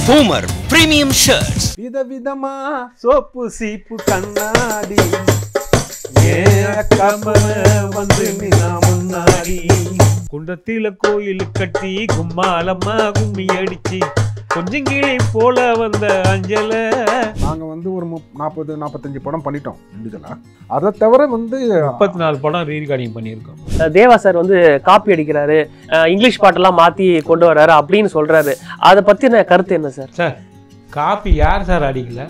Boomer Premium Shirts. விதவிதமா soap சீப்பு கண்ணாடி ஏக்கம வந்து நின்னா முன்னாடி குண்டத்தில கோயில் கட்டி கும்மாலம்மா கும்மி அடிச்சு கொஞ்சம் கீழே போல வந்த அஞ்சல நாங்கள் வந்து ஒரு முப் நாற்பது நாற்பத்தஞ்சு படம் பண்ணிட்டோம் இண்டிவிஜுவலாக அதை தவிர வந்து முப்பத்தி நாலு படம் ரீகார்டிங் பண்ணியிருக்கோம் தேவா சார் வந்து காப்பி அடிக்கிறாரு அஹ் இங்கிலீஷ் பாட்டெல்லாம் மாத்தி கொண்டு வர்றாரு அப்படின்னு சொல்றாரு அதை பத்தின கருத்து என்ன சார் சார் காப்பி யார் சார் அடிக்கல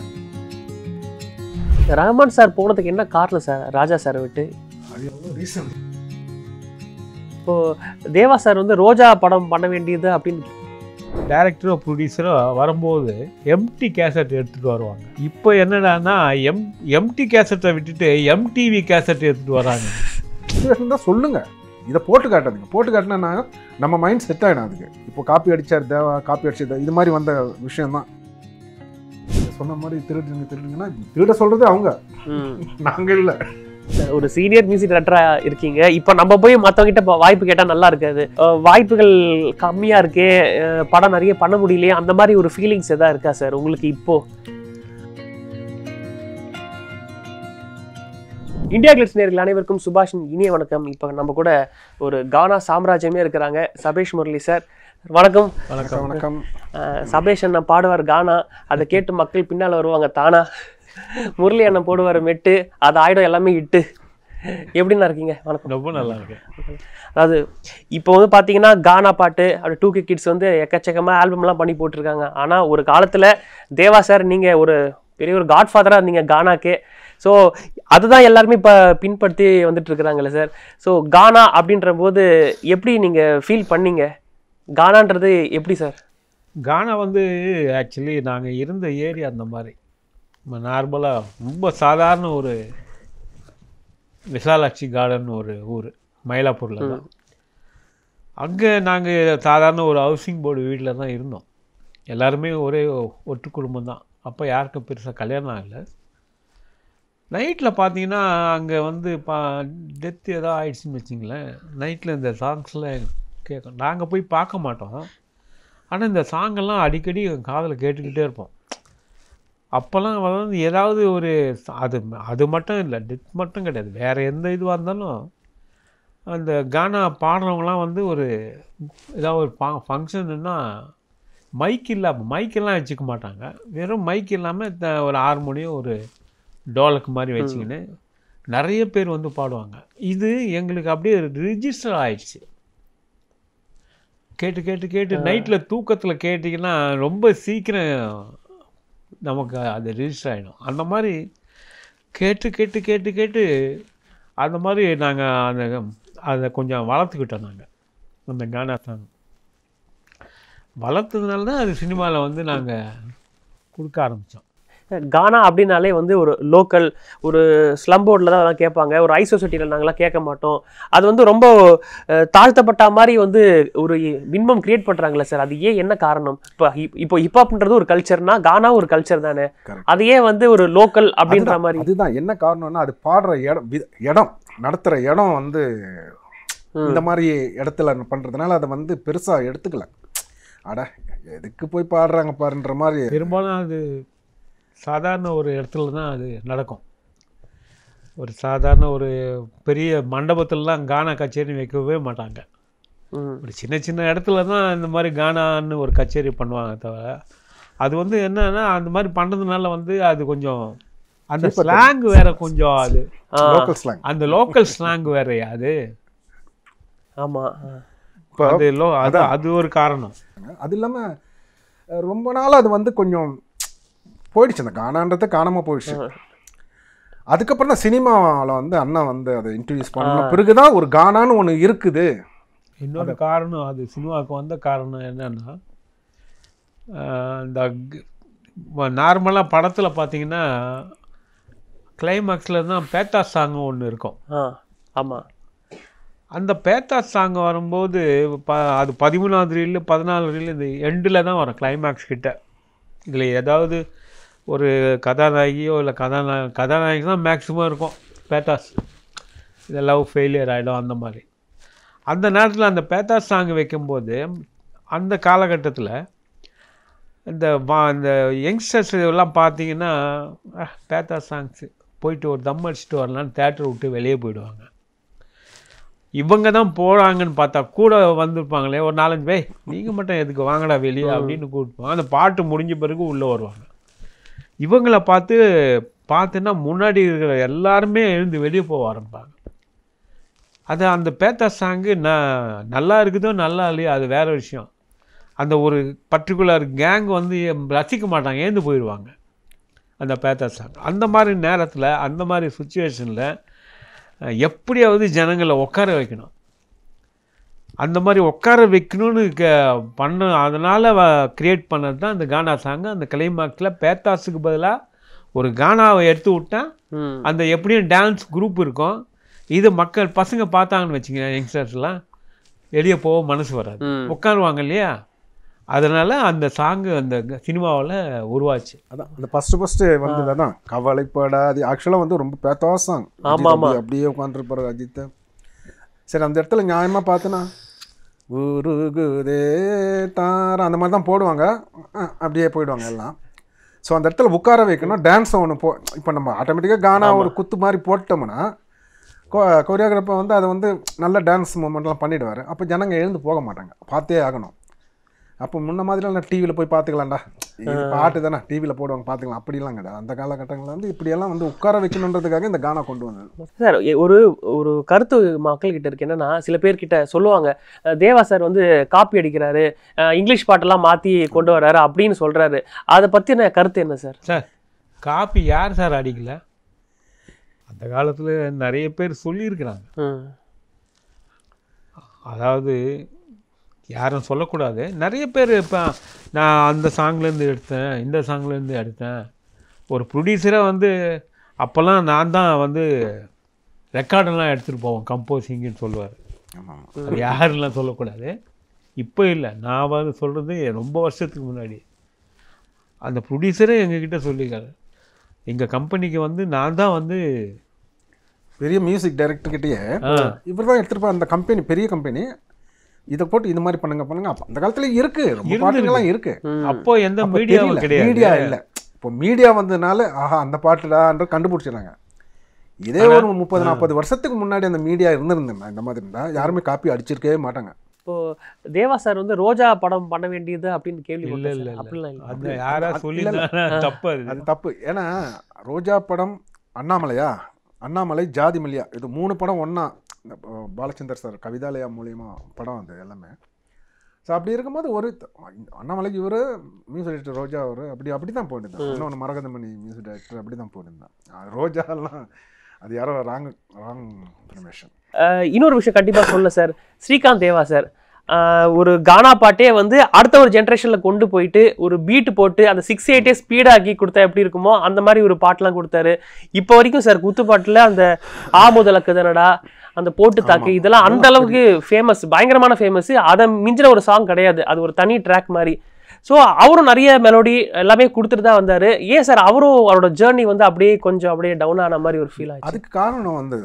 ரஹ்மான் சார் போனதுக்கு என்ன காரணம் சார் ராஜா சாரை விட்டு அது எவ்வளோ ரீசன் இப்போ தேவா சார் வந்து ரோஜா படம் பண்ண வேண்டியது அப்படின்னு டேரக்டரோ ப்ரொடியூசரோ வரும்போது எம்டி கேசட் எடுத்துகிட்டு வருவாங்க இப்போ என்னடான்னா எம் எம்டி கேசட்டை விட்டுட்டு எம்டிவி கேசட் எடுத்துகிட்டு வராங்க சுச்சுவேஷன் தான் சொல்லுங்க இதை போட்டு காட்டாதீங்க போட்டு காட்டினா நம்ம மைண்ட் செட் ஆகிடும் அதுக்கு இப்போ காப்பி அடிச்சார் தேவா காப்பி அடிச்சது இது மாதிரி வந்த விஷயம் தான் சொன்ன மாதிரி திருடுங்க திருடுங்கன்னா திருட சொல்றது அவங்க நாங்கள் இல்லை ஒரு சீனியர் மியூசிக் டைரக்டரா இருக்கீங்க இப்போ நம்ம போய் மத்தவங்க கிட்ட இப்ப வாய்ப்பு கேட்டா நல்லா இருக்காது அஹ் வாய்ப்புகள் கம்மியா இருக்கே அஹ் படம் நிறைய பண்ண முடியலையே அந்த மாதிரி ஒரு ஃபீலிங்ஸ் எதா இருக்கா சார் உங்களுக்கு இப்போ இந்தியா கிளிட்ஸ் நேர்கள் அனைவருக்கும் சுபாஷின் இனிய வணக்கம் இப்போ நம்ம கூட ஒரு கானா சாம்ராஜ்யமே இருக்கிறாங்க சபேஷ் முரளி சார் வணக்கம் வணக்கம் வணக்கம் அஹ் சபேஷ் அண்ணன் பாடுவார் கானா அதை கேட்டு மக்கள் பின்னால் வருவாங்க தானா முரளி அண்ணன் போடுவார் மெட்டு அது ஆயிடும் எல்லாமே இட்டு எப்படிண்ணா இருக்கீங்க வணக்கம் ரொம்ப நல்லா இருக்கு அதாவது இப்போ வந்து பார்த்தீங்கன்னா கானா பாட்டு அப்படி டூ கே கிட்ஸ் வந்து எக்கச்சக்கமாக ஆல்பம்லாம் பண்ணி போட்டிருக்காங்க ஆனால் ஒரு காலத்தில் தேவா சார் நீங்கள் ஒரு பெரிய ஒரு காட்ஃபாதராக இருந்தீங்க கானாக்கே ஸோ அதுதான் எல்லாருமே இப்போ பின்படுத்தி வந்துட்டு இருக்கிறாங்கல்ல சார் ஸோ கானா அப்படின்ற போது எப்படி நீங்கள் ஃபீல் பண்ணீங்க கானான்றது எப்படி சார் கானா வந்து ஆக்சுவலி நாங்கள் இருந்த ஏரியா அந்த மாதிரி நார்மலாக ரொம்ப சாதாரண ஒரு விசாலாட்சி கார்டன் ஒரு ஊர் மயிலாப்பூரில் தான் அங்கே நாங்கள் சாதாரண ஒரு ஹவுசிங் போர்டு வீட்டில் தான் இருந்தோம் எல்லாருமே ஒரே ஒட்டு குடும்பம் தான் அப்போ யாருக்கும் பெருசாக கல்யாணம் ஆகலை நைட்டில் பார்த்தீங்கன்னா அங்கே வந்து பா டெத்து ஏதோ ஆயிடுச்சுன்னு வச்சிங்களேன் நைட்டில் இந்த சாங்ஸ்லாம் கேட்கும் நாங்கள் போய் பார்க்க மாட்டோம் ஆனால் இந்த சாங்கெல்லாம் அடிக்கடி காதில் கேட்டுக்கிட்டே இருப்போம் அப்போல்லாம் வந்து ஏதாவது ஒரு ச- அது அது மட்டும் இல்லை டெத் மட்டும் கிடையாது வேறு எந்த இதுவாக இருந்தாலும் அந்த கானா பாடுறவங்களாம் வந்து ஒரு ஏதாவது ஒரு ஃபா ஃபங்க்ஷனுன்னா மைக் இல்லாமல் மைக்கெல்லாம் வச்சுக்க மாட்டாங்க வெறும் மைக் இல்லாமல் த- ஒரு ஹார்மோனியம் ஒரு டோலக் மாதிரி வச்சுக்கின்னு நிறைய பேர் வந்து பாடுவாங்க இது எங்களுக்கு அப்படியே ரிஜிஸ்டர் ஆயிடுச்சு கேட்டு கேட்டு கேட்டு நைட்டில் தூக்கத்தில் கேட்டிங்கன்னா ரொம்ப சீக்கிரம் நமக்கு அது ரிஜிஸ்டர் ஆகிடும் அந்த மாதிரி கேட்டு கேட்டு கேட்டு கேட்டு அந்த மாதிரி நாங்கள் அந்த அதை கொஞ்சம் வளர்த்துக்கிட்டோம் நாங்கள் அந்த கானா சாங் வளர்த்ததுனால தான் அது சினிமாவில் வந்து நாங்கள் கொடுக்க ஆரம்பித்தோம் கானா அப்படின்னாலே வந்து ஒரு லோக்கல் ஒரு ஸ்லம் போர்டில் தான் அதெல்லாம் கேட்பாங்க ஒரு ஐ சொசைட்டியில் நாங்களாம் கேட்க மாட்டோம் அது வந்து ரொம்ப அஹ், தாழ்த்தப்பட்ட மாதிரி வந்து ஒரு பின்பம் கிரியேட் பண்ணுறாங்களே சார் அது ஏன் என்ன காரணம் இப்போ இப்போ ஹிப்ஹாப்ன்றது ஒரு கல்ச்சர்னா கானா ஒரு கல்ச்சர் தானே Correct. அது ஏன் வந்து ஒரு லோக்கல் அப்படின்ற அதுதான், மாதிரி அதுதான் என்ன காரணம்னா அது பாடுற இடம் வித- இடம் நடத்துகிற இடம் வந்து ம். இந்த மாதிரி இடத்துல பண்ணுறதுனால அதை வந்து பெருசாக எடுத்துக்கல அட எதுக்கு போய் பாடுறாங்க பாருன்ற மாதிரி பெரும்பாலும் அது சாதாரண ஒரு இடத்துல தான் அது நடக்கும் ஒரு சாதாரண ஒரு பெரிய மண்டபத்திலலாம் கானா கச்சேரி வைக்கவே மாட்டாங்க ம். ஒரு சின்ன சின்ன இடத்துல தான் இந்த மாதிரி கானான்னு ஒரு கச்சேரி பண்ணுவாங்க தவிர அது வந்து என்னன்னா அந்த மாதிரி பண்ணுறதுனால வந்து அது கொஞ்சம் அந்த Cheaper ஸ்லாங் வேற கொஞ்சம் அது ஆ, லோக்கல் ஸ்லாங் அந்த லோக்கல் ஸ்லாங் வேறயா அது ஆமா ஆ. இப்போ அது லோ அது அது ஒரு காரணம் அது இல்லாமல் ரொம்ப நாள் அது வந்து கொஞ்சம் போயிடுச்சு அந்த காணான்றதை காணாமல் போயிடுச்சு அதுக்கப்புறம் தான் சினிமாவில் வந்து அண்ணா வந்து அதை இன்ட்ரடியூஸ் பண்ண பிறகுதான் ஒரு கானான்னு ஒன்று இருக்குது இன்னொரு காரணம் அது சினிமாவுக்கு வந்த காரணம் என்னன்னா ஆஹ் இந்த நார்மலாக படத்தில் பார்த்தீங்கன்னா கிளைமாக்ஸில் தான் பேத்தா சாங் ஒன்று இருக்கும் ஆ ஆமா அந்த பேத்தா சாங் வரும்போது ப அது பதிமூணாவது ரீல் பதினாலு ரீல் இந்த எண்டில் தான் வரும் கிளைமேக்ஸ் கிட்ட இதில் ஏதாவது ஒரு கதாநாயகியோ இல்லை கதாநாயக கதாநாயகி தான் மேக்ஸிமம் இருக்கும் பேத்தாஸ் இது லவ் ஃபெயிலியர் ஆகிடும் அந்த மாதிரி அந்த நேரத்தில் அந்த பேத்தாஸ் சாங் வைக்கும்போது அந்த காலகட்டத்தில் இந்த வா இந்த யங்ஸ்டர்ஸ் எல்லாம் பார்த்தீங்கன்னா அஹ், பேத்தா சாங்ஸு போயிட்டு ஒரு தம் அடிச்சுட்டு வரலான்னு தேட்டர் விட்டு வெளியே போயிடுவாங்க இவங்க தான் போகிறாங்கன்னு பார்த்தா கூட வந்திருப்பாங்களே ஒரு நாலஞ்சு பேய் நீங்கள் மட்டும் எதுக்கு வாங்கடா வெளியே அப்படின்னு கூப்பிட்டுப்பாங்க அந்த பாட்டு முடிஞ்ச பிறகு உள்ளே வருவாங்க இவங்கள பார்த்து பார்த்துன்னா முன்னாடி இருக்கிற எல்லாருமே எழுந்து வெளியே போக ஆரம்பிப்பாங்க அது அந்த பேத்தா சாங்கு நான் நல்லா இருக்குதோ நல்லா இல்லையோ அது வேற விஷயம் அந்த ஒரு பர்டிகுலர் கேங் வந்து ரசிக்க மாட்டாங்க ஏந்து போயிடுவாங்க அந்த பேத்தா சாங் அந்த மாதிரி நேரத்தில் அந்த மாதிரி சுச்சுவேஷனில் எப்படியாவது ஜனங்களை உட்கார வைக்கணும் அந்த மாதிரி உட்கார வைக்கணும்னு க பண்ண அதனால் க்ரியேட் பண்ணது தான் அந்த கானா சாங் அந்த கிளைமாக்ஸில் பேத்தாஸுக்கு பதிலாக ஒரு கானாவை எடுத்து விட்டேன் ம் அந்த எப்படியும் டான்ஸ் குரூப் இருக்கும் இது மக்கள் பசங்க பார்த்தாங்கன்னு வச்சுங்க யங்ஸ்டர்ஸ்லாம் வெளியே போக மனசு வராது ம் உட்காருவாங்க இல்லையா அதனால் அந்த சாங்கு அந்த சினிமாவில் உருவாச்சு அதான் அந்த ஃபர்ஸ்ட் ஃபர்ஸ்ட் வந்தது அதான் கவலைப்படாது ஆக்சுவலாக வந்து ரொம்ப பேத்தாசாங் ஆமா, ஆமா. அப்படியே உட்காந்துருப்பாரு அஜித் சரி அந்த இடத்துல நியாயமாக பார்த்தனா உருகுதே தார அந்த மாதிரி தான் போடுவாங்க அஹ், அப்படியே போயிடுவாங்க எல்லாம் ஸோ அந்த இடத்துல உட்கார வைக்கணும் டான்ஸ் ஒன்று போ இப்போ நம்ம ஆட்டோமேட்டிக்காக கானா ஒரு குத்து மாதிரி போட்டோம்னா கொரியோகிராஃபர் வந்து அதை வந்து நல்ல டான்ஸ் மூமெண்ட்லாம் பண்ணிடுவார் அப்போ ஜனங்க எழுந்து போக மாட்டாங்க பார்த்தே ஆகணும் அப்போ முன்ன மாதிரிலாம் நான் டிவியில் போய் பார்த்துக்கலாம்டா இது பாட்டு தானே டிவியில் போடுவாங்க பார்த்துக்கலாம் அப்படிலாம் கிடையாது அந்த காலகட்டங்களில் வந்து இப்படியெல்லாம் வந்து உட்கார வைக்கணுன்றதுக்காக இந்த கானா கொண்டு வந்தது சார் எ- ஒரு ஒரு கருத்து மக்கள் கிட்ட இருக்கு என்னன்னா சில பேர் கிட்ட சொல்லுவாங்க அஹ் தேவா சார் வந்து காப்பி அடிக்கிறாரு அஹ் இங்கிலீஷ் பாட்டெல்லாம் மாத்தி கொண்டு வராரு அப்படின்னு சொல்றாரு அதை பத்தின கருத்து என்ன சார் சார் காப்பி யார் சார் அடிக்கல அந்த காலத்தில் நிறைய பேர் சொல்லியிருக்கிறாங்க ம் அதாவது யாரும் சொல்லக்கூடாது நிறைய பேர் இப்போ நான் அந்த சாங்லேருந்து எடுத்தேன் இந்த சாங்லேருந்து எடுத்தேன் ஒரு ப்ரொடியூசராக வந்து அப்போல்லாம் நான் தான் வந்து ரெக்கார்டெல்லாம் எடுத்துகிட்டு போவோம் கம்போசிங்னு சொல்லுவார் ஆமாம் அது யாருலாம் சொல்லக்கூடாது இப்போ இல்லை நான் வந்து சொல்கிறது ரொம்ப வருஷத்துக்கு முன்னாடி அந்த ப்ரொடியூசரே எங்ககிட்ட சொல்லியிருக்காரு எங்கள் கம்பெனிக்கு வந்து நான் தான் வந்து பெரிய மியூசிக் டைரக்டர்கிட்டயே ஆ, இவர் தான் எடுத்துருப்பார் அந்த கம்பெனி பெரிய கம்பெனி இதை போட்டு இது மாதிரி பண்ணுங்க பண்ணுங்க அப்ப அந்த காலத்துல இருக்கு ரொம்ப பாட்டுங்கள்லாம் இருக்கு அப்போ எந்த அப்ப மீடியாவும் தெரியல. கிடையாது மீடியா இல்ல இப்போ மீடியா வந்ததுனால ஆஹா அந்த பாட்டுடான்ற கண்டுபிடிச்சிடுறாங்க இதே ஒரு முப்பது நாற்பது வருஷத்துக்கு முன்னாடி அந்த மீடியா இருந்திருந்தேன் இந்த மாதிரி இருந்தா யாருமே காப்பி அடிச்சிருக்கவே மாட்டாங்க இப்போ தேவா சார் வந்து ரோஜா படம் பண்ண வேண்டியது அப்படின்னு கேள்வி இல்ல, இல்ல, இல்ல. அப்படிலாம் இல்லை அந்த யாரா சொல்லி தப்பு அது அது தப்பு ஏன்னா ரோஜா படம் அண்ணாமலையா அண்ணாமலை ஜாதி மல்லியா இது மூணு படம் ஒன்றா பாலச்சந்தர் சார் கவிதாலயா மூலியமா படம் அது எல்லாமே ஸோ அப்படி இருக்கும்போது ஒரு த- அண்ணாமலைக்கு இவர் மியூசிக் டைரக்டர் ரோஜா அவர் அப்படி அப்படி தான் போயிருந்தேன் இன்னொன்று மரகதமணி மியூசிக் டைரக்டர் அப்படி தான் போயிருந்தேன் அது ரோஜாலாம் அது யாரோ ராங் ராங் இன்ஃபர்மேஷன் அஹ் இன்னொரு விஷயம் கண்டிப்பா சொல்ல சார் ஸ்ரீகாந்த் தேவா சார் அஹ் ஒரு கானா பாட்டே வந்து அடுத்த ஒரு ஜென்ரேஷன்ல கொண்டு போயிட்டு ஒரு பீட் போட்டு அந்த சிக்ஸ் எயிட்டே ஸ்பீடாக்கி கொடுத்தா எப்படி இருக்குமோ அந்த மாதிரி ஒரு பாட்டுலாம் கொடுத்தாரு இப்போ வரைக்கும் சார் குத்து பாட்டுல அந்த ஆ முதலக்குதனடா அந்த போட்டு தாக்கு இதெல்லாம் அந்த அளவுக்கு ஃபேமஸ் பயங்கரமான ஃபேமஸ் அதை மிஞ்சின ஒரு சாங் கிடையாது அது ஒரு தனி ட்ராக் மாதிரி ஸோ அவரும் நிறைய மெலோடி எல்லாமே கொடுத்துட்டு தான் வந்தாரு ஏன் சார் அவரும் அவரோட ஜேர்னி வந்து அப்படியே கொஞ்சம் அப்படியே டவுன் ஆன மாதிரி ஒரு ஃபீல் ஆச்சு அதுக்கு காரணம் வந்து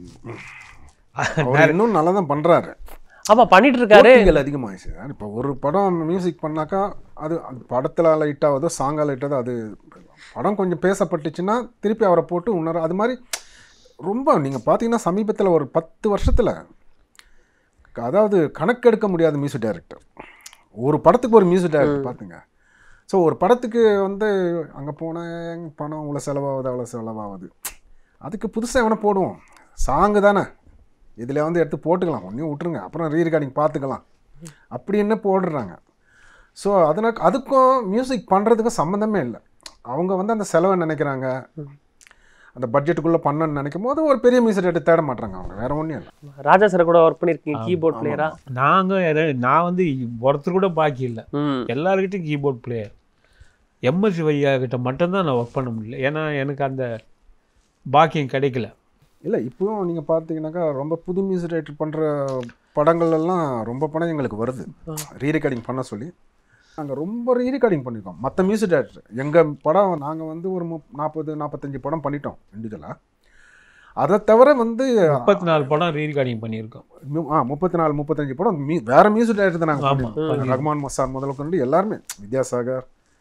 அவர் இன்னும் நல்லா தான் பண்ணுறாரு ஆமா பண்ணிட்டு இருக்காரு போட்டிகள் அதிகமாகிடுச்சு இப்போ ஒரு படம் மியூசிக் பண்ணாக்கா அது அது படத்தில் லைட் ஆகுதோ சாங்காக லைட் ஆகுதோ அது படம் கொஞ்சம் பேசப்பட்டுச்சுன்னா திருப்பி அவரை போட்டு இன்னொரு அது மாதிரி ரொம்ப நீங்கள் பார்த்தீங்கன்னா சமீபத்தில் ஒரு பத்து வருஷத்தில் அதாவது கணக்கெடுக்க முடியாத மியூசிக் டைரக்டர் ஒரு படத்துக்கு ஒரு மியூசிக் டைரக்டர் பார்த்துங்க ஸோ ஒரு படத்துக்கு வந்து அங்கே போனேன் பணம் இவ்வளோ செலவாகுது அவ்வளோ செலவாகுது அதுக்கு புதுசாக எவனை போடுவோம் சாங்கு தானே இதில் வந்து எடுத்து போட்டுக்கலாம் ஒன்றையும் விட்டுருங்க அப்புறம் ரீ ரெக்கார்டிங் பார்த்துக்கலாம் அப்படின்னு போடுறாங்க ஸோ அதனால் அதுக்கும் மியூசிக் பண்ணுறதுக்கும் சம்மந்தமே இல்லை அவங்க வந்து அந்த செலவை நினைக்கிறாங்க அந்த பட்ஜெட்டுக்குள்ளே பண்ணணும்னு நினைக்கும் போது ஒரு பெரிய மியூசிக் எடுத்து தேட மாட்டாங்க அவங்க வேற ஒன்றும் இல்லை ராஜா சார் கூட ஒர்க் பண்ணிருக்கீங்க கீபோர்ட் பிளேயரா நாங்கள் நான் வந்து ஒருத்தர் கூட பாக்கி இல்லை ம் எல்லாருக்கிட்டையும் கீபோர்ட் பிளேயர் எம்எஸ் வையா கிட்ட மட்டும்தான் நான் ஒர்க் பண்ண முடியல ஏன்னா எனக்கு அந்த பாக்கியம் கிடைக்கல இல்லை இப்போவும் நீங்கள் பார்த்தீங்கன்னாக்கா ரொம்ப புது மியூசிக் ரைட்டர் பண்ணுற படங்கள் எல்லாம் ரொம்ப படம் எங்களுக்கு வருது ரீ ரெக்கார்டிங் பண்ண சொல்லி நாங்கள் ரொம்ப ரீ ரெக்கார்டிங் பண்ணியிருக்கோம் மற்ற மியூசிக் டைரக்டர் எங்கள் படம் நாங்கள் வந்து ஒரு முப் நாற்பது நாற்பத்தஞ்சு படம் பண்ணிட்டோம் இண்டிவிஜுவலாக அதை தவிர வந்து முப்பத்தி நாலு படம் ரீகார்டிங் பண்ணியிருக்கோம் மு- ஆ முப்பத்தி நாலு முப்பத்தஞ்சு படம் மீ வேற மியூசிக் டைரக்டர் தான் நாங்கள் ஆமா, பண்ணியிருக்கோம் ரஹ்மான் மசார் முதல்ல கொண்டு எல்லாருமே வித்யாசாகர்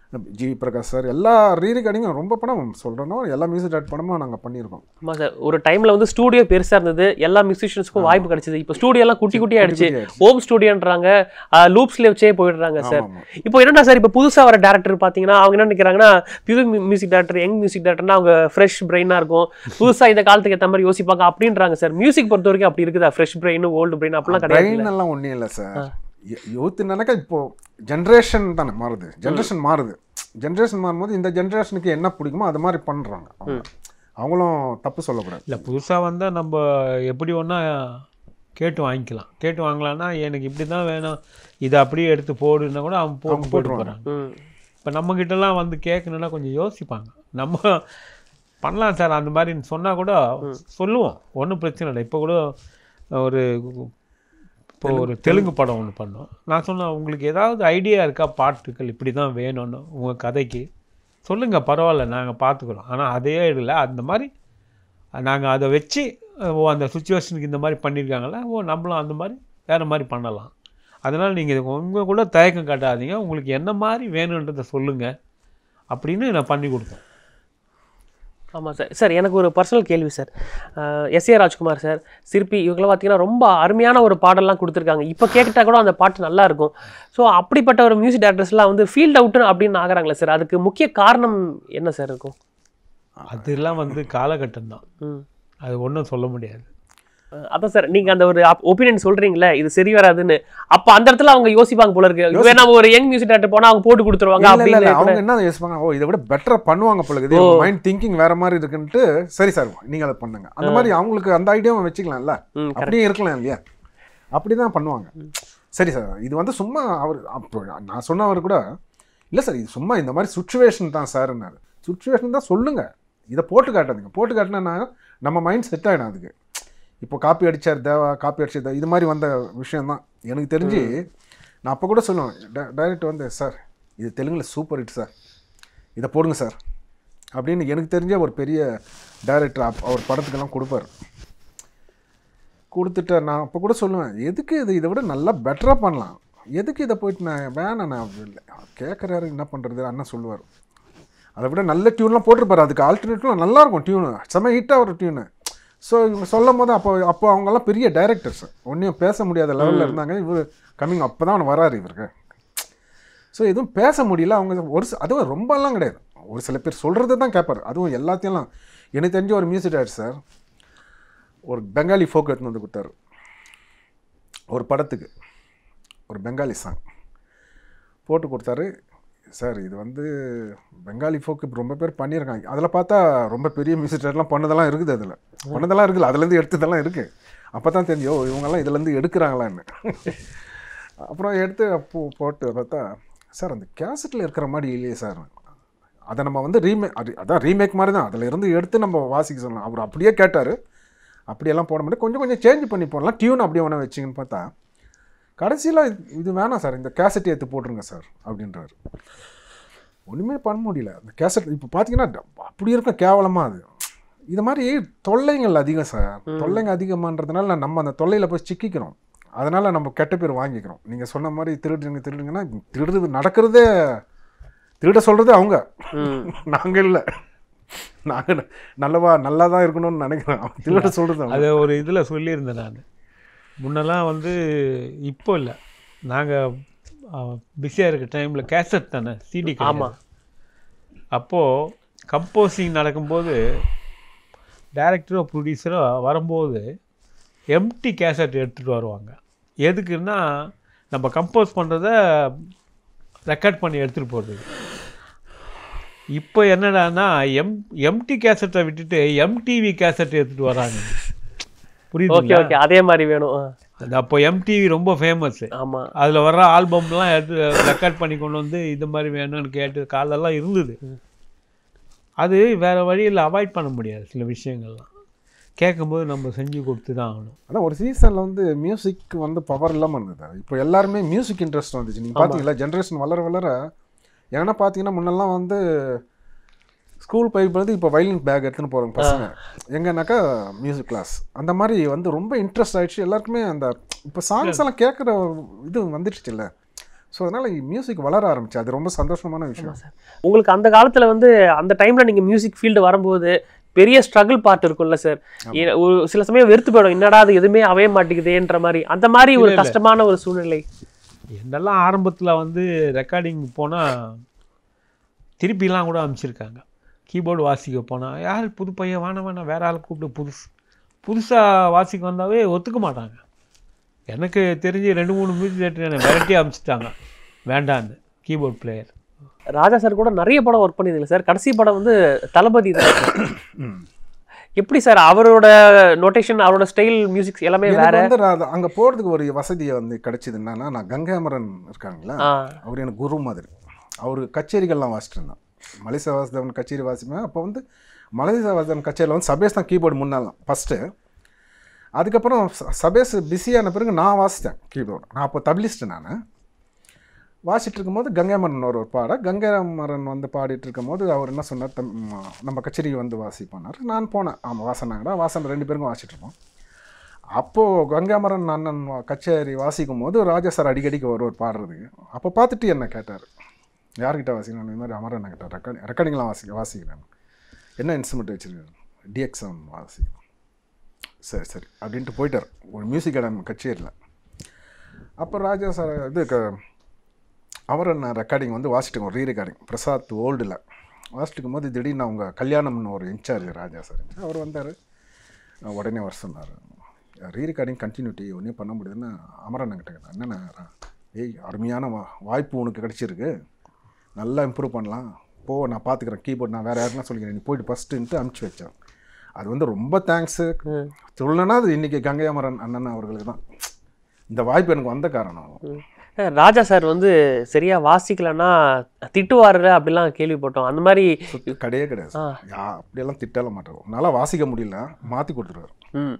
ஜி பிரகாஷ் சார் எல்லா ரீ ரெக்கார்டிங்கும் ரொம்ப படம் சொல்கிறேன்னா எல்லா மியூசிக் டேரக்ட் படமாக நாங்கள் பண்ணியிருக்கோம் ஆமா சார் ஒரு டைம்ல வந்து ஸ்டூடியோ பெருசா இருந்தது எல்லா மியூசிஷியன்ஸ்க்கும் வாய்ப்பு கிடைச்சது இப்போ ஸ்டூடியோ எல்லாம் குட்டி குட்டி ஆயிடுச்சு குட்டி ஆயிடுச்சு. ஹோம் ஸ்டுடியோன்றாங்க லூப்ஸ்ல வச்சே போயிடுறாங்க சார் ஆமாம் ஆமாம் இப்போ என்னடா சார் இப்போ புதுசா வர டேரக்டர் பாத்தீங்கன்னா அவங்க என்ன நினைக்கிறாங்கன்னா புது மியூசிக் டேரக்டர் யங் மியூசிக் டேரக்டர்னா அவங்க ஃப்ரெஷ் பிரெயினா இருக்கும் புதுசா இந்த காலத்துக்கு ஏற்ற மாதிரி யோசிப்பாங்க அப்படின்றாங்க சார் மியூசிக் பொறுத்த வரைக்கும் அப்படி இருக்குதா ஃப்ரெஷ் பிரெயின் ஓல்டு பிரெயின் அப்படிலாம் கிடையாது பிரெயின் எல்லாம் ஒன்றும் இல்லை சார் யூத் நினைக்க இப்போ ஜென்ரேஷன் தானே மாறுது ஜென்ரேஷன் மாறுது ஜென்ரேஷன் மாறும்போது இந்த ஜென்ரேஷனுக்கு என்ன பிடிக்குமோ அது மாதிரி பண்ணுறாங்க அவங்க அவங்களும் தப்பு சொல்லக்கூடாது இல்லை புதுசாக வந்தால் நம்ம எப்படி ஒன்றா கேட்டு வாங்கிக்கலாம் கேட்டு வாங்கலாம்னா எனக்கு இப்படி தான் வேணும் இதை அப்படியே எடுத்து போடுன்னா கூட அவன் போட்டு போட்டு போட்டுருவாங்க. போகிறாங்க ம் இப்போ நம்மக்கிட்டலாம் வந்து கேட்கணுன்னா கொஞ்சம் யோசிப்பாங்க நம்ம பண்ணலாம் சார் அந்த மாதிரி சொன்னால் கூட சொல்லுவோம் ஒன்றும் பிரச்சனை இல்லை இப்போ கூட ஒரு இப்போ ஒரு தெலுங்கு படம் ஒன்று பண்ணோம் நான் சொன்னேன் உங்களுக்கு ஏதாவது ஐடியா இருக்கா பாட்டுகள் இப்படி தான் வேணும்னு உங்கள் கதைக்கு சொல்லுங்கள் பரவாயில்ல நாங்கள் பார்த்துக்குறோம் ஆனால் அதே இல்லை அந்த மாதிரி நாங்கள் அதை வச்சு ஓ அந்த சுச்சுவேஷனுக்கு இந்த மாதிரி பண்ணியிருக்காங்களா ஓ நம்மளும் அந்த மாதிரி வேறு மாதிரி பண்ணலாம் அதனால் நீங்கள் உங்கள் கூட தயக்கம் காட்டாதீங்க உங்களுக்கு என்ன மாதிரி வேணுன்றதை சொல்லுங்கள் அப்படின்னு நான் பண்ணி கொடுத்தேன் ஆமாம் சார் சார் எனக்கு ஒரு பர்சனல் கேள்வி sir S A Rajkumar sir Sirpi இவங்களாம் பார்த்தீங்கன்னா ரொம்ப அருமையான ஒரு பாடல்லாம் கொடுத்துருக்காங்க இப்போ கேட்டால் கூட அந்த பாட்டு நல்லா இருக்கும் ஸோ அப்படிப்பட்ட ஒரு மியூசிக் டேரக்டர்ஸ்லாம் வந்து ஃபீல்ட் அவுட்டு அப்படின்னு ஆகுறாங்களே சார் அதுக்கு முக்கிய காரணம் என்ன சார் இருக்கும் அதெல்லாம் வந்து காலகட்டம் தான் ம் அது ஒன்றும் சொல்ல முடியாது அஹ் அதான் சார் நீங்க அந்த ஒரு ஒப்பீனியன் சொல்றீங்களே இது சரி வராதுன்னு அப்ப அந்த இடத்துல அவங்க யோசிப்பாங்க போல இருக்கு இதுவே நம்ம ஒரு யங் மியூசிக் டேரக்டர் போனா அவங்க போட்டு கொடுத்துருவாங்க இல்ல, இல்ல, இல்ல, அப்படின்னு அவங்க என்ன யோசிப்பாங்க ஓ இதை விட பெட்டரா பண்ணுவாங்க போல இது மைண்ட் திங்கிங் வேற மாதிரி இருக்குன்ட்டு சரி சார் நீங்க அதை பண்ணுங்க அந்த மாதிரி அவங்களுக்கு அந்த ஐடியாவும் வச்சுக்கலாம்ல ம், correct. அப்படியே இருக்கலாம் இல்லையா அப்படிதான் பண்ணுவாங்க சரி சார் இது வந்து சும்மா அவர் அப்போ நான் சொன்னவர் கூட இல்லை சார் இது சும்மா இந்த மாதிரி சுச்சுவேஷன் தான் சார்னாரு சுச்சுவேஷன் தான் சொல்லுங்க இதை போட்டு காட்டாதீங்க போட்டு காட்டினா நம்ம மைண்ட் செட் ஆகிடும் அதுக்கு இப்போ காப்பி அடிச்சார் தேவா காப்பி அடிச்சார் இது மாதிரி வந்த விஷயம்தான் எனக்கு தெரிஞ்சு நான் அப்போ கூட சொல்லுவேன் டைரக்ட் வந்து சார் இது தெலுங்குல சூப்பர் ஹிட் சார் இதை போடுங்க சார் அப்படின்னு எனக்கு தெரிஞ்ச ஒரு பெரிய டைரக்டர் அவர் படத்துக்கெல்லாம் கொடுப்பார் கொடுத்துட்டு நான் அப்போ கூட சொல்லுவேன் எதுக்கு இது இதை விட நல்லா பெட்டராக பண்ணலாம் எதுக்கு இதை போயிட்டு நான் வேணாம் நான் அப்படி இல்லை கேட்குறாரு என்ன பண்ணுறது அண்ணன் சொல்லுவார் அதை விட நல்ல டியூன்லாம் போட்டிருப்பாரு அதுக்கு ஆல்டர்னேட்டிவ்லாம் நல்லாயிருக்கும் டியூனு செம்ம ஹிட்டாக ஒரு டியூனு ஸோ இவங்க சொல்லும் போது அப்போ அப்போ அவங்கெல்லாம் பெரிய டைரக்டர்ஸ் ஒன்றையும் பேச முடியாத லெவலில் இருந்தாங்க இவர் கம்மிங் அப்போ தான் வராரு இவருக்கு ஸோ எதுவும் பேச முடியல அவங்க ஒரு சி- அதுவும் ரொம்பலாம் கிடையாது ஒரு சில பேர் சொல்கிறத தான் கேட்பார் அதுவும் எல்லாத்தையும் எனக்கு தெரிஞ்ச ஒரு மியூசிக் டைரக்டர் சார் ஒரு பெங்காலி ஃபோக் எடுத்துன்னு வந்து கொடுத்தாரு ஒரு படத்துக்கு ஒரு பெங்காலி சாங் போட்டு கொடுத்தாரு சார் இது வந்து பெங்காலி ஃபோக் இப்போ ரொம்ப பேர் பண்ணியிருக்காங்க அதில் பார்த்தா ரொம்ப பெரிய மியூசிக் டைரக்டர்லாம் பண்ணதெல்லாம் இருக்குது அதில் பண்ணதெல்லாம் இருக்குது அதுலேருந்து எடுத்ததெல்லாம் இருக்குது அப்போ தான் தெரிஞ்சோ இவங்கெல்லாம் இதுலேருந்து எடுக்கிறாங்களான்னு அப்புறம் எடுத்து அப்போ போட்டு பார்த்தா சார் அந்த கேசட்டில் இருக்கிற மாதிரி இல்லையே சார் அதை நம்ம வந்து ரீமேக் அது அதான் ரீமேக் மாதிரி தான் அதில் இருந்து எடுத்து நம்ம வாசிக்க சொல்லலாம் அவர் அப்படியே கேட்டார் அப்படியெல்லாம் போட முடியாது கொஞ்சம் கொஞ்சம் சேஞ்ச் பண்ணி போடலாம் டியூன் அப்படியே வேணா வச்சிங்கன்னு பார்த்தா கடைசியில் இது வேணாம் சார் இந்த கேசட் எடுத்து போட்டுருங்க சார் அப்படின்றாரு ஒன்றுமே பண்ண முடியல அந்த கேசட் இப்போ பார்த்தீங்கன்னா அப்படி இருக்கும் கேவலமாக அது இது மாதிரி தொல்லைங்கள் அதிகம் சார் தொல்லைங்க அதிகமான்றதுனால நம்ம அந்த தொல்லையில் போய் சிக்கிக்கிறோம் அதனால் நம்ம கெட்ட பேர் வாங்கிக்கிறோம் நீங்கள் சொன்ன மாதிரி திருடுங்க திருடுங்கன்னா திருடுறது நடக்கிறதே திருட சொல்கிறது அவங்க ம் நாங்கள் இல்லை நாங்கள் நல்லவா நல்லா தான் இருக்கணும்னு நினைக்கிறோம் அவன் திருட சொல்கிறது அவங்க அதை ஒரு இதில் சொல்லியிருந்தேன் நான் முன்னெல்லாம் வந்து இப்போ இல்லை நாங்கள் பிஸியாக இருக்க டைமில் கேசட் தானே சிடி ஆமா. அப்போது கம்போசிங் நடக்கும்போது டைரக்டரோ ப்ரொடியூசரோ வரும்போது எம்டி கேசட் எடுத்துகிட்டு வருவாங்க எதுக்குன்னா நம்ம கம்போஸ் பண்ணுறத ரெக்கார்ட் பண்ணி எடுத்துகிட்டு போகிறது இப்போ என்னடான்னா எம் எம்டி கேசட்டை விட்டுட்டு எம்டிவி கேசட் எடுத்துகிட்டு வராங்க ஓகே புரியுது ஓகே அதே மாதிரி வேணும் ஆ. அது அப்போ எம்டிவி ரொம்ப ஃபேமஸ்ஸு ஆமா அதில் வர்ற ஆல்பம்லாம் எடுத்து ரெக்கார்ட் பண்ணி கொண்டு வந்து இது மாதிரி வேணும்னு கேட்டு காலெல்லாம் இருந்தது அது வேறு வழியில் அவாய்ட் பண்ண முடியாது சில விஷயங்கள்லாம் கேட்கும்போது நம்ம செஞ்சு கொடுத்து தான் ஆகணும் அதான் ஒரு சீசனில் வந்து மியூசிக் வந்து பவர் இல்லாமல் இருந்தது இப்போ எல்லாருமே மியூசிக் இன்ட்ரெஸ்ட் வந்துச்சு நீங்கள் பார்த்தீங்களா ஜென்ரேஷன் வளர வளர ஏன்னா பார்த்தீங்கன்னா முன்னெல்லாம் வந்து ஸ்கூல் போய் வந்து இப்போ வைலின் பேக் எடுத்துன்னு போகிறாங்க பசங்க எங்கன்னாக்கா மியூசிக் கிளாஸ் அந்த மாதிரி வந்து ரொம்ப இன்ட்ரெஸ்ட் ஆயிடுச்சு எல்லாருக்குமே அந்த இப்போ சாங்ஸ் எல்லாம் கேட்குற இது வந்துடுச்சு இல்லை ஸோ அதனால் மியூசிக் வளர ஆரம்பிச்சு அது ரொம்ப சந்தோஷமான விஷயம் உங்களுக்கு அந்த காலத்துல வந்து அந்த டைம்ல நீங்க மியூசிக் ஃபீல்டு வரும்போது பெரிய ஸ்ட்ரகிள் பார்ட் இருக்கும்ல சார் ஒரு சில சமயம் வெறுத்து போயிடும் என்னடா அது எதுவுமே அமைய மாட்டேங்குதேன்ற மாதிரி அந்த மாதிரி ஒரு இல்ல, இல்ல. கஷ்டமான ஒரு சூழ்நிலை என்னெல்லாம் ஆரம்பத்தில் வந்து ரெக்கார்டிங் போனால் திருப்பிலாம் கூட அனுப்பிச்சிருக்காங்க கீபோர்டு வாசிக்க போனால் யார் புது பையன் வேணாம் வேணாம் வேற ஆள் கூப்பிட்டு புதுசு புதுசாக வாசிக்க வந்தாவே ஒத்துக்க மாட்டாங்க எனக்கு தெரிஞ்சு ரெண்டு மூணு மியூசிக் டேரக்டர் என்னை விரட்டி அனுப்பிச்சிட்டாங்க வேண்டான்னு கீபோர்ட் பிளேயர் ராஜா சார் கூட நிறைய படம் ஒர்க் பண்ணியிருந்தீங்க சார் கடைசி படம் வந்து தளபதி தான் எப்படி சார் அவரோட நோட்டேஷன் அவரோட ஸ்டைல் மியூசிக் எல்லாமே வேற எனக்கு வந்து நான் அங்கே போகிறதுக்கு ஒரு வசதியை வந்து கிடைச்சது என்னன்னா நான் கங்காமரன் இருக்காங்களா ஆ அவர் எனக்கு குரு மாதிரி அவர் கச்சேரிகள்லாம் வாசிட்டு இருந்தான் மலேசியா வாசுதேவன் கச்சேரி வாசிப்பேன் அப்போ வந்து மலேசியா வாசுதேவன் கச்சேரியில் வந்து சபேஷ் தான் கீபோர்டு முன்னாலாம் ஃபஸ்ட்டு அதுக்கப்புறம் ச- சபேஷ் பிஸியான பிறகு நான் வாசித்தேன் கீபோர்டு நான் அப்போ தபிலிஸ்ட் நான் வாசிட்டு இருக்கும்போது கங்கைமரன் ஒரு பாட கங்கைமரன் வந்து பாடிட்டு இருக்கும்போது அவர் என்ன சொன்னார் தம் ம- நம்ம கச்சேரி வந்து வாசிப்பானார் நான் போனேன் ஆமாம் வாசனாங்கடா வாசன் ரெண்டு பேருக்கும் வாசிட்டு இருப்போம் அப்போது கங்காமரன் அண்ணன் வா- கச்சேரி வாசிக்கும் போது ராஜா சார் அடிக்கடிக்கு வருவார் பாடுறதுக்கு அப்போ பார்த்துட்டு என்ன கேட்டார் யார்கிட்ட வாசிக்கணும் இந்த மாதிரி அமரன் கிட்ட ரெக்கார்டிங் ரெக்கார்டிங்லாம் வாசிக்க வாசிக்கிறேன் என்ன இன்ஸ்ட்ருமெண்ட் வச்சுருக்கேன் டிஎக்ஸம் வாசிக்கணும் சரி சரி அப்படின்ட்டு போயிட்டார் ஒரு மியூசிக் அகாடமி கச்சேரியில் அப்போ ராஜா சார் இது க அமரன் ரெக்கார்டிங் வந்து வாசிட்டுக்கோம் ரீ ரெக்கார்டிங் பிரசாத் ஓல்டில் வாசிட்டுக்கும் போது திடீர்னு அவங்க கல்யாணம்னு ஒரு இன்சார்ஜ் ராஜா சார் அவர் வந்தார் உடனே வர சொன்னார் ரீ ரெக்கார்டிங் கண்டினியூட்டி ஒன்றும் பண்ண முடியுதுன்னு அமரன் கிட்ட கேட்டேன் என்னண்ணா ரா- ஏய் அருமையான வா வாய்ப்பு உனக்கு கிடச்சிருக்கு நல்லா இம்ப்ரூவ் பண்ணலாம் போ நான் பார்த்துக்கிறேன் கீபோர்ட் நான் வேறு யாருன்னா சொல்லிக்கிறேன் நீ போயிட்டு ஃபஸ்ட்டுன்ட்டு அனுப்பிச்சி வச்சேன் அது வந்து ரொம்ப தேங்க்ஸு சொல்லனா அது இன்றைக்கி கங்கை அமரன் அண்ணன் அவர்களுக்கு தான் இந்த வாய்ப்பு எனக்கு வந்த காரணம் சார், ராஜா சார் வந்து சரியா வாசிக்கலன்னா திட்டுவாரு அப்படிலாம் கேள்விப்பட்டோம் அந்த மாதிரி கிடையவே கிடையாது ஆ. யா அப்படியெல்லாம் திட்டல மாட்டோம் நல்லா வாசிக்க முடியல மாற்றி கொடுத்துருவாரு ம்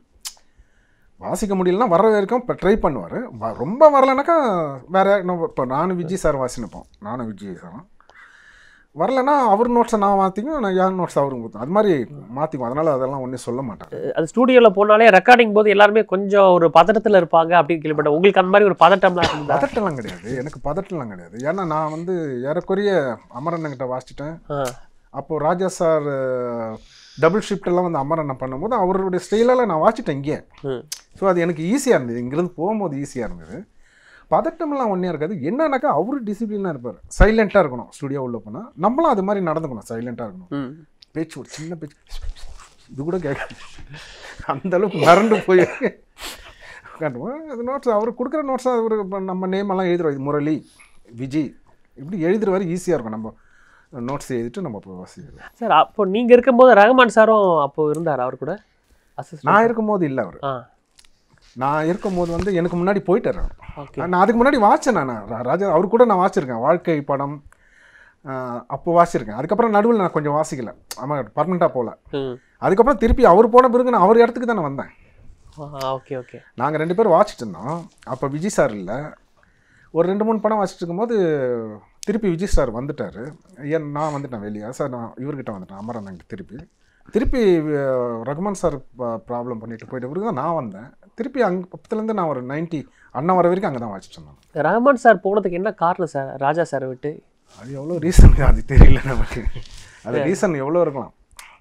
வாசிக்க முடியலன்னா வர வரைக்கும் இப்போ ட்ரை பண்ணுவார் ரொம்ப வரலைனாக்கா வேறு இப்போ நானும் விஜய் சார் வாசினப்போம் நானும் விஜய் சாரும் வரலைன்னா அவர் நோட்ஸை நான் மாற்றிக்கும் நான் யார் நோட்ஸ் அவருக்கு கொடுத்தோம் அது மாதிரி மாற்றிக்கும் அதனால் அதெல்லாம் ஒன்றும் சொல்ல மாட்டேன் அது ஸ்டூடியோவில் போனாலே ரெக்கார்டிங் போது எல்லாருமே கொஞ்சம் ஒரு பதட்டத்தில் இருப்பாங்க அப்படின்னு கேள்விப்பட்டேன் உங்களுக்கு அந்த மாதிரி ஒரு பதட்டம்லாம் இருந்தா பதட்டம்லாம் கிடையாது எனக்கு பதட்டம்லாம் கிடையாது ஏன்னா நான் வந்து ஏறக்குறைய அமரண்ணங்கிட்ட வாசிச்சிட்டேன் ஆ அப்போது ராஜா சார் டபுள் ஷிஃப்ட் எல்லாம் வந்து அமரண்ணன் பண்ணும்போது அவருடைய ஸ்டைலெல்லாம் நான் வாசிட்டேன் இங்கே ம் ஸோ அது எனக்கு ஈஸியாக இருந்தது இங்கேருந்து போகும்போது ஈஸியாக இருந்தது பதட்டம்லாம் ஒன்றே இருக்காது என்னன்னாக்கா அவரு டிசிப்ளினாக இருப்பார் சைலண்ட்டாக இருக்கணும் ஸ்டுடியோ உள்ள போனால் நம்மளும் அது மாதிரி நடந்துக்கணும் சைலண்ட்டாக இருக்கணும் ம் பேச்சு ஒரு சின்ன பேச்சு இது கூட கேட்காது அந்த அளவுக்கு மறந்து போய் காட்டுவோம் அது நோட்ஸ் அவர் கொடுக்குற நோட்ஸ் அவர் இப்போ நம்ம நேம் எல்லாம் எழுதுறோம் இது முரளி விஜி இப்படி எழுதுறவரை ஈஸியாக இருக்கும் நம்ம நோட்ஸ் எழுதிட்டு நம்ம போய் வாசிக்கிறோம் சார் அப்போ நீங்க இருக்கும்போது ரஹ்மான் சாரும் அப்போ இருந்தார் அவர் கூட assistant? நான் இருக்கும்போது இல்லை அவர் ஆ நான் இருக்கும்போது வந்து எனக்கு முன்னாடி போயிட்டார் அவர். ஓகே நான் அதுக்கு முன்னாடி வாட்சேன் நான் ரா- ராஜா அவர் கூட நான் வாசிச்சிருக்கேன் வாழ்க்கை படம் ஆஹ், அப்போ வாசிச்சிருக்கேன் அதுக்கப்புறம் நடுவில் நான் கொஞ்சம் வாசிக்கல ஆமாம் பர்மனெண்ட்டாக போகல ம் அதுக்கப்புறம் திருப்பி அவர் போன பிறகு நான் அவர் இடத்துக்கு தானே வந்தேன் ஓகே ஓகே நாங்கள் ரெண்டு பேரும் வாசிச்சுட்டு இருந்தோம் அப்போ விஜய் சார் இல்லை ஒரு ரெண்டு மூணு படம் வாசிச்சுட்டு இருக்கும்போது திருப்பி விஜய் சார் வந்துட்டார் ஏன் நான் வந்துட்டேன் வெளியே சார் நான் இவர்கிட்ட வந்துட்டேன் அமரன் திருப்பி திருப்பி அஹ், ரகுமான் சார் ப்ராப்ளம் பண்ணிட்டு போயிட்ட பிறகு தான் நான் வந்தேன் திருப்பி அங்கே பக்கத்துலேருந்து நான் ஒரு 90 அண்ணன் வர வரைக்கும் அங்கே தான் வாசிச்சுட்டு இருந்தேன் ரஹ்மான் சார் போனதுக்கு என்ன காரணம் சார் ராஜா சாரை விட்டு அது எவ்வளோ ரீசன் அது தெரியல நமக்கு அது ரீசன் எவ்வளோ இருக்கலாம்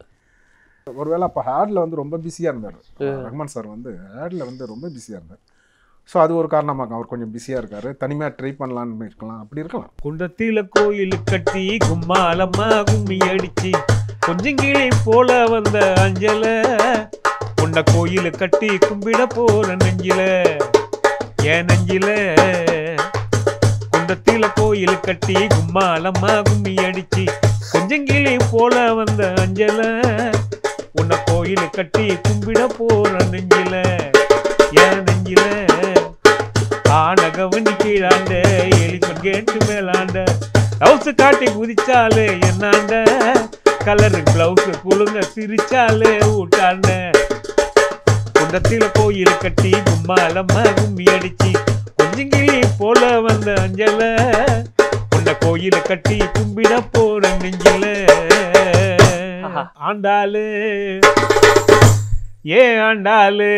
ஒருவேளை அப்போ ஹேடில் வந்து ரொம்ப பிஸியாக இருந்தார் ரஹ்மான் சார் வந்து ஹேடில் வந்து ரொம்ப பிஸியாக இருந்தார் ஸோ அது ஒரு காரணமாக அவர் கொஞ்சம் பிஸியாக இருக்கார் தனிமையாக ட்ரை பண்ணலான்னு இருக்கலாம் அப்படி இருக்கலாம் குண்டத்தில கோயில் கட்டி கும்மாலம்மா கும்மி அடிச்சு கொஞ்சங்கிளி போல வந்த அஞ்சல உன்னை கோயில கட்டி கும்பிட போற நெஞ்சில ஏன் நெஞ்சில குண்டத்தில கோயில் கட்டி கும்மாலம்மா கும்மி அடிச்சு கொஞ்சங்கிளி போல வந்த அஞ்சல உன்னை கோயில கட்டி கும்பிட போற நெஞ்சில ஏன் நெஞ்சில ஆனகவனி கீழாண்ட எலிப்பன் கேட்டு மேலாண்ட ஹவுஸ் காட்டி குதிச்சாலே என்னாண்ட கலரு பிளவுஸ் குழுங்க சிரிச்சாலே ஊட்டாண்ட குண்டத்தில கோயில் கட்டி கும்மாலம்மா கும்மி அடிச்சு கொஞ்சங்கிளி போல வந்த அஞ்சல உன்னை கோயில கட்டி கும்பிட போற நெஞ்சில ஆஹா. ஆண்டாளு ஏ ஆண்டாளு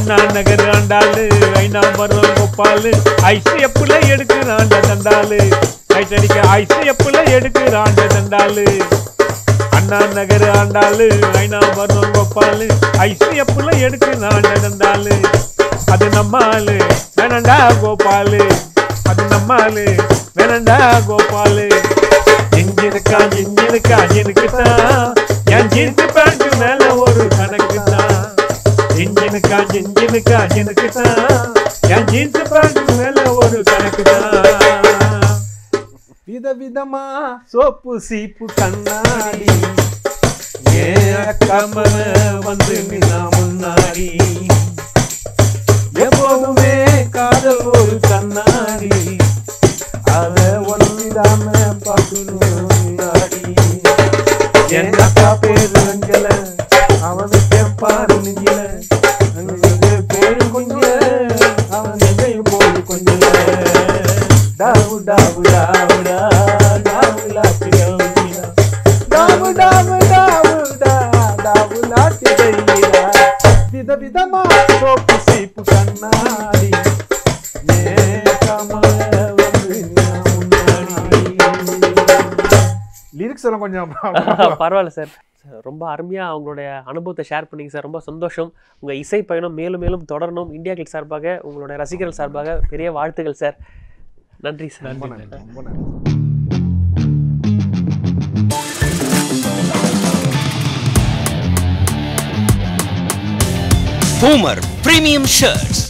அண்ணா நகர் ஆண்டாளு ஐநாபுரம் கோப்பாலு ஐசிஎப்புல எடுக்கிறாண்ட தண்டாளு லைட் அடிக்க ஐசிஎப்புல எடுக்கிறாண்ட தண்டாளு அண்ணா நகர் ஆண்டாளு ஐநாபுரம் கோப்பாலு ஐசிஎப்புல எடுக்கிறாண்ட தண்டாளு அது நம்மாளு வேணண்டா கோபாலு அது நம்மாளு வேணண்டா கோபாலு எஞ்சிருக்கா எஞ்சிருக்கா எனக்கு தான் என் ஜீன்ஸ் பேண்ட் மேல ஒரு கணக்கு தான் எஞ்சினுக்கா எஞ்சினுக்கா எனக்கு தான் என் ஜீன்ஸ் பேண்ட் மேல ஒரு கணக்கு தான் விதவிதமா சோப்பு சீப்பு கண்ணாடி ஏன் கமல வந்து நின்னா முன்னாடி எப்போதுமே காதல் ஒரு கண்ணாடி அத ஒன்றிடாம பார்க்கணும் முன்னாடி என் அக்கா பேரு அஞ்சல அவனுக்கு பாரு நெஞ்சில அங்கே போய் கொஞ்ச அவன் நெஞ்சையும் போய் கொஞ்சல டாவு டாவு டாவு டா, டாவு லாத்தி கையிலா. டாவு டாவு டாவு டா, டாவு லாத்தி கையிலா. விதவிதமா சோப்பு சீப்பு கண்ணாடி லிரிக்ஸ் எல்லாம் கொஞ்சம் பரவாயில்ல சார் ரொம்ப அருமையாக அவங்களுடைய அனுபவத்தை ஷேர் பண்ணீங்க சார் ரொம்ப சந்தோஷம் உங்கள் இசை பயணம் மேலும் மேலும் தொடரணும் இந்தியா கிளிக் சார்பாக உங்களுடைய ரசிகர்கள் சார்பாக பெரிய வாழ்த்துக்கள் சார் நன்றி சார் ரொம்ப நன்றி ரொம்ப நன்றி Boomer Premium Shirts.